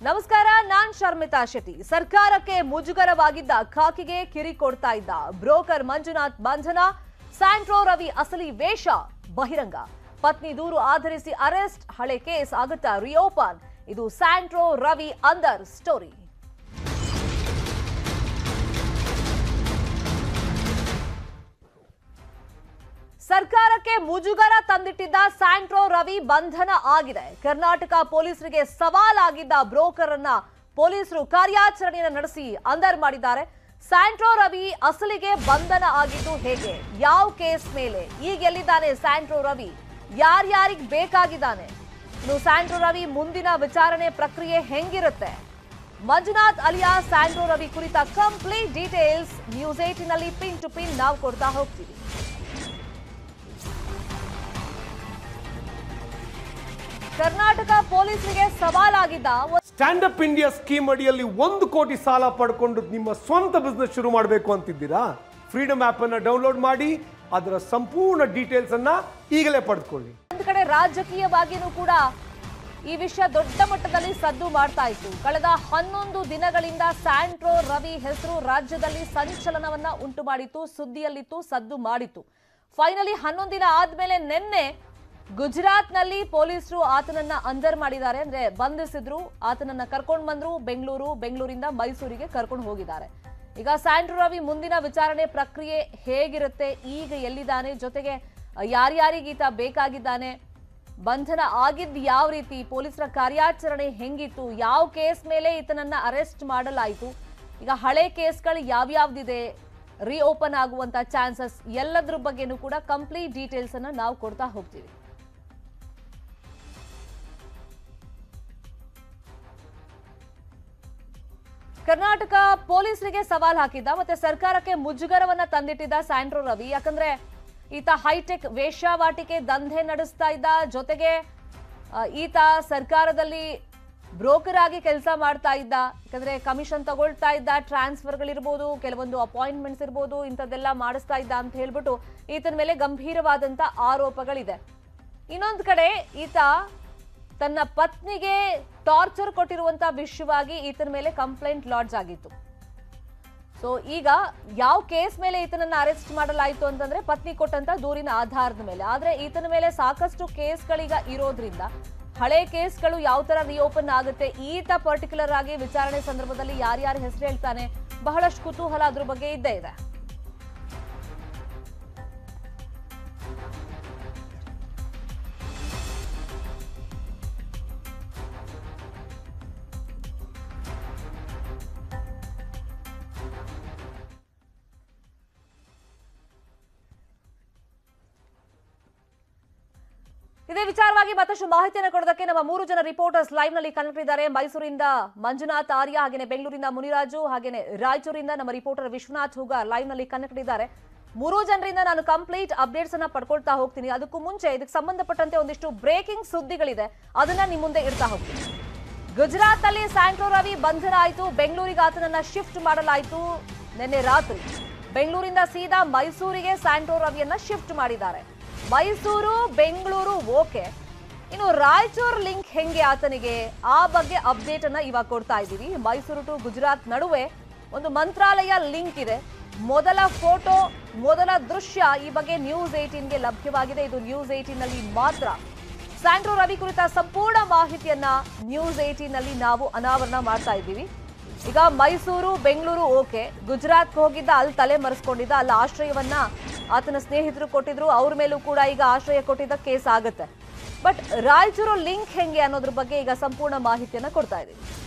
ನಮಸ್ಕಾರ ನಾನ್ ಶರ್ಮಿತಾ ಶೆಟ್ಟಿ ಸರ್ಕಾರಕ್ಕೆ ಮುಜುಗರವಾಗಿದ್ದ ಖಾಕಿಗೆ ಕಿರಿ ಕೊಡ್ತಾ ಇದ್ದ ಬ್ರೋಕರ್ ಮಂಜುನಾಥ್ ಬಂಧನ ಸ್ಯಾಂಟ್ರೋ ರವಿ ಅಸಲಿ ವೇಷ ಬಹಿರಂಗ ಪತ್ನಿ ದೂರು ಆಧರಿಸಿ ಅರೆಸ್ಟ್ ಹಳೆ ಕೇಸ್ ಆಗುತ್ತಾ ರಿಯೋಪನ್ ಇದು ಸ್ಯಾಂಟ್ರೋ ರವಿ ಅಂದರ್ ಸ್ಟೋರಿ ಸರ್ಕಾರಕ್ಕೆ ಮುಜುಗರ ತಂದಿಟ್ಟಿದ್ದ ಸ್ಯಾಂಟ್ರೋ ರವಿ ಬಂಧನ ಆಗಿದೆ ಕರ್ನಾಟಕ ಪೊಲೀಸರಿಗೆ ಸವಾಲಾಗಿದ್ದ ಬ್ರೋಕರ್ ಅನ್ನ ಪೊಲೀಸರು ಕಾರ್ಯಾಚರಣೆಯನ್ನು ನಡೆಸಿ ಅಂದರ್ ಮಾಡಿದ್ದಾರೆ ಸ್ಯಾಂಟ್ರೋ ರವಿ ಅಸಲಿಗೆ ಬಂಧನ ಆಗಿದ್ದು ಹೇಗೆ ಯಾವ ಕೇಸ್ ಮೇಲೆ ಈಗ ಎಲ್ಲಿದ್ದಾನೆ ಸ್ಯಾಂಟ್ರೋ ರವಿ ಯಾರ್ಯಾರಿಗ್ ಬೇಕಾಗಿದ್ದಾನೆ ಇನ್ನು ಸ್ಯಾಂಟ್ರೋ ರವಿ ಮುಂದಿನ ವಿಚಾರಣೆ ಪ್ರಕ್ರಿಯೆ ಹೆಂಗಿರುತ್ತೆ ಮಂಜುನಾಥ್ ಅಲಿಯಾ ಸ್ಯಾಂಟ್ರೋ ರವಿ ಕುರಿತ ಕಂಪ್ಲೀಟ್ ಡೀಟೇಲ್ಸ್ ನ್ಯೂಸ್ ಏಟಿನಲ್ಲಿ ಪಿನ್ ಟು ಪಿನ್ ನಾವು ಕೊಡ್ತಾ ಹೋಗ್ತೀವಿ ಕರ್ನಾಟಕ ಪೊಲೀಸರಿಗೆ ಸವಾಲಾಗಿದ್ದ ಒಂದು ಸ್ಟ್ಯಾಂಡ್ ಅಪ್ ಇಂಡಿಯಾ ಸ್ಕೀಮ್ ಅಡಿಯಲ್ಲಿ ಒಂದು ಕೋಟಿ ಸಾಲ ಪಡ್ಕೊಂಡು ನಿಮ್ಮ ಸ್ವಂತ ಬಿಸ್ನೆಸ್ ಶುರು ಮಾಡಬೇಕು ಅಂತಿದ್ದೀರಾ ಫ್ರೀಡಮ್ ಆಪ್ ಅನ್ನ ಡೌನ್ಲೋಡ್ ಮಾಡಿ ಅದರ ಸಂಪೂರ್ಣ ಡೀಟೇಲ್ಸ್ ಅನ್ನ ಈಗಲೇ ಪಡೆದುಕೊಳ್ಳಿ ಒಂದು ಕಡೆ ರಾಜಕೀಯವಾಗಿಯೂ ಕೂಡ ಈ ವಿಷಯ ದೊಡ್ಡ ಮಟ್ಟದಲ್ಲಿ ಸದ್ದು ಮಾಡ್ತಾ ಇತ್ತು ಕಳೆದ ಹನ್ನೊಂದು ದಿನಗಳಿಂದ ಸ್ಯಾಂಟ್ರೋ ರವಿ ಹೆಸರು ರಾಜ್ಯದಲ್ಲಿ ಸಂಚಲನವನ್ನ ಉಂಟು ಮಾಡಿತ್ತು ಸುದ್ದಿಯಲ್ಲಿತ್ತು ಸದ್ದು ಮಾಡಿತ್ತು ಫೈನಲಿ ಹನ್ನೊಂದು ದಿನ ಆದ್ಮೇಲೆ ನಿನ್ನೆ ಗುಜರಾತ್ನಲ್ಲಿ ಪೊಲೀಸರು ಆತನನ್ನ ಅಂದರ್ ಮಾಡಿದ್ದಾರೆ ಅಂದ್ರೆ ಬಂಧಿಸಿದ್ರು ಆತನನ್ನ ಕರ್ಕೊಂಡು ಬಂದ್ರು ಬೆಂಗಳೂರು ಬೆಂಗಳೂರಿಂದ ಮೈಸೂರಿಗೆ ಕರ್ಕೊಂಡು ಹೋಗಿದ್ದಾರೆ ಈಗ ಸ್ಯಾಂಟ್ರೋ ರವಿ ಮುಂದಿನ ವಿಚಾರಣೆ ಪ್ರಕ್ರಿಯೆ ಹೇಗಿರುತ್ತೆ ಈಗ ಎಲ್ಲಿದ್ದಾನೆ ಜೊತೆಗೆ ಯಾರ್ಯಾರಿಗೆ ಈತ ಬೇಕಾಗಿದ್ದಾನೆ ಬಂಧನ ಆಗಿದ್ದು ಯಾವ ರೀತಿ ಪೊಲೀಸರ ಕಾರ್ಯಾಚರಣೆ ಹೆಂಗಿತ್ತು ಯಾವ ಕೇಸ್ ಮೇಲೆ ಈತನನ್ನ ಅರೆಸ್ಟ್ ಮಾಡಲಾಯಿತು ಈಗ ಹಳೆ ಕೇಸ್ಗಳು ಯಾವ್ಯಾವ್ದಿದೆ ರೀಓಪನ್ ಆಗುವಂತ ಚಾನ್ಸಸ್ ಎಲ್ಲದ್ರ ಬಗ್ಗೆನೂ ಕೂಡ ಕಂಪ್ಲೀಟ್ ಡೀಟೇಲ್ಸ್ ಅನ್ನ ನಾವು ಕೊಡ್ತಾ ಹೋಗ್ತೀವಿ ಕರ್ನಾಟಕ ಪೊಲೀಸರಿಗೆ ಸವಾಲ್ ಹಾಕಿದ್ದ ಮತ್ತೆ ಸರ್ಕಾರಕ್ಕೆ ಮುಜುಗರವನ್ನ ತಂದಿಟ್ಟಿದ್ದ ಸ್ಯಾಂಟ್ರೋ ರವಿ ಯಾಕಂದ್ರೆ ಈತ ಹೈಟೆಕ್ ವೇಶ್ಯಾವಾಟಿಕೆ ದಂಧೆ ನಡೆಸ್ತಾ ಇದ್ದ ಜೊತೆಗೆ ಆ, ಈತ ಸರ್ಕಾರದಲ್ಲಿ ಬ್ರೋಕರ್ ಆಗಿ ಕೆಲಸ ಮಾಡ್ತಾ ಇದ್ದ ಯಾಕಂದ್ರೆ ಕಮಿಷನ್ ತಗೊಳ್ತಾ ಇದ್ದ ಟ್ರಾನ್ಸ್ಫರ್ಗಳಿರ್ಬೋದು ಕೆಲವೊಂದು ಅಪಾಯಿಂಟ್ಮೆಂಟ್ಸ್ ಇರ್ಬೋದು ಇಂಥದ್ದೆಲ್ಲ ಮಾಡಿಸ್ತಾ ಇದ್ದ ಅಂತ ಹೇಳ್ಬಿಟ್ಟು ಈತನ ಮೇಲೆ ಗಂಭೀರವಾದಂತ ಆರೋಪಗಳಿದೆ ಇನ್ನೊಂದು ಕಡೆ ಈತ ತನ್ನ ಪತ್ನಿಗೆ ಟಾರ್ಚರ್ ಕೊಟ್ಟಿರುವಂತ ವಿಷಯವಾಗಿ ಈತನ ಮೇಲೆ ಕಂಪ್ಲೇಂಟ್ ಲಾಡ್ಜ್ ಆಗಿತ್ತು ಸೊ ಈಗ ಯಾವ ಕೇಸ್ ಮೇಲೆ ಈತನನ್ನ ಅರೆಸ್ಟ್ ಮಾಡಲಾಯಿತು ಅಂತಂದ್ರೆ ಪತ್ನಿ ಕೊಟ್ಟಂತ ದೂರಿನ ಆಧಾರದ ಮೇಲೆ ಆದ್ರೆ ಈತನ ಮೇಲೆ ಸಾಕಷ್ಟು ಕೇಸ್ಗಳೀಗ ಇರೋದ್ರಿಂದ ಹಳೆ ಕೇಸ್ಗಳು ಯಾವ ತರ ರಿಓಪನ್ ಆಗುತ್ತೆ ಈತ ಪರ್ಟಿಕ್ಯುಲರ್ ಆಗಿ ವಿಚಾರಣೆ ಸಂದರ್ಭದಲ್ಲಿ ಯಾರ್ಯಾರ ಹೆಸರು ಹೇಳ್ತಾನೆ ಬಹಳಷ್ಟು ಕುತೂಹಲ ಅದ್ರ ಬಗ್ಗೆ ಇದ್ದೇ ಇದೆ ಇದೇ ವಿಚಾರವಾಗಿ ಮತ್ತಷ್ಟು ಮಾಹಿತಿಯನ್ನು ಕೊಡೋದಕ್ಕೆ ನಮ್ಮ ಮೂರು ಜನ ರಿಪೋರ್ಟರ್ಸ್ ಲೈವ್ ನಲ್ಲಿ ಕನೆಕ್ಟ್ ಇದ್ದಾರೆ ಮೈಸೂರಿಂದ ಮಂಜುನಾಥ್ ಆರ್ಯ ಹಾಗೇನೆ ಬೆಂಗಳೂರಿಂದ ಮುನಿರಾಜು ಹಾಗೇನೆ ರಾಯಚೂರಿಂದ ನಮ್ಮ ರಿಪೋರ್ಟರ್ ವಿಶ್ವನಾಥ್ ಹೂಗ ಲೈವ್ ನಲ್ಲಿ ಕನೆಕ್ಟ್ ಇದ್ದಾರೆ ಮೂರು ಜನರಿಂದ ನಾನು ಕಂಪ್ಲೀಟ್ ಅಪ್ಡೇಟ್ಸ್ ಅನ್ನ ಪಡ್ಕೊಳ್ತಾ ಹೋಗ್ತೀನಿ ಅದಕ್ಕೂ ಮುಂಚೆ ಇದಕ್ಕೆ ಸಂಬಂಧಪಟ್ಟಂತೆ ಒಂದಿಷ್ಟು ಬ್ರೇಕಿಂಗ್ ಸುದ್ದಿಗಳಿದೆ ಅದನ್ನ ನಿಮ್ ಮುಂದೆ ಇಡ್ತಾ ಹೋಗ್ತೀನಿ ಗುಜರಾತ್ ಅಲ್ಲಿ ಸ್ಯಾಂಟ್ರೋ ರವಿ ಬಂಧನ ಆಯಿತು ಬೆಂಗಳೂರಿಗೆ ಆತನನ್ನ ಶಿಫ್ಟ್ ಮಾಡಲಾಯಿತು ನಿನ್ನೆ ರಾತ್ರಿ ಬೆಂಗಳೂರಿಂದ ಸೀದಾ ಮೈಸೂರಿಗೆ ಸ್ಯಾಂಟ್ರೋ ರವಿಯನ್ನ ಶಿಫ್ಟ್ ಮಾಡಿದ್ದಾರೆ ಮೈಸೂರು ಬೆಂಗಳೂರು ಓಕೆ ಇನ್ನು ರಾಯಚೂರು ಲಿಂಕ್ ಹೆಂಗೆ ಆತನಿಗೆ ಆ ಬಗ್ಗೆ ಅಪ್ಡೇಟ್ ಅನ್ನ ಇವಾಗ ಕೊಡ್ತಾ ಇದ್ದೀವಿ ಮೈಸೂರು ಟು ಗುಜರಾತ್ ನಡುವೆ ಒಂದು ಮಂತ್ರಾಲಯ ಲಿಂಕ್ ಇದೆ ಮೊದಲ ಫೋಟೋ ಮೊದಲ ದೃಶ್ಯ ಈ ಬಗ್ಗೆ ನ್ಯೂಸ್ ಏಟೀನ್ಗೆ ಲಭ್ಯವಾಗಿದೆ ಇದು ನ್ಯೂಸ್ ಏಟೀನ್ ನಲ್ಲಿ ಮಾತ್ರ ಸ್ಯಾಂಡ್ರೋ ರವಿ ಕುರಿತ ಸಂಪೂರ್ಣ ಮಾಹಿತಿಯನ್ನ ನ್ಯೂಸ್ ಏಟೀನ್ ನಲ್ಲಿ ನಾವು ಅನಾವರಣ ಮಾಡ್ತಾ ಇದ್ದೀವಿ ಈಗ ಮೈಸೂರು ಬೆಂಗಳೂರು ಓಕೆ ಗುಜರಾತ್ಗೆ ಹೋಗಿದ್ದ ಅಲ್ಲಿ ತಲೆ ಮರೆಸ್ಕೊಂಡಿದ್ದ ಅಲ್ಲಿ ಆಶ್ರಯವನ್ನ ಆತನ ಸ್ನೇಹಿತರು ಕೊಟ್ಟಿದ್ರು ಅವ್ರ ಮೇಲೂ ಕೂಡ ಈಗ ಆಶ್ರಯ ಕೊಟ್ಟಿದ್ದ ಕೇಸ್ ಆಗುತ್ತೆ ಬಟ್ ರಾಯಚೂರು ಲಿಂಕ್ ಹೆಂಗೆ ಅನ್ನೋದ್ರ ಬಗ್ಗೆ ಈಗ ಸಂಪೂರ್ಣ ಮಾಹಿತಿಯನ್ನ ಕೊಡ್ತಾ ಇದ್ದೀವಿ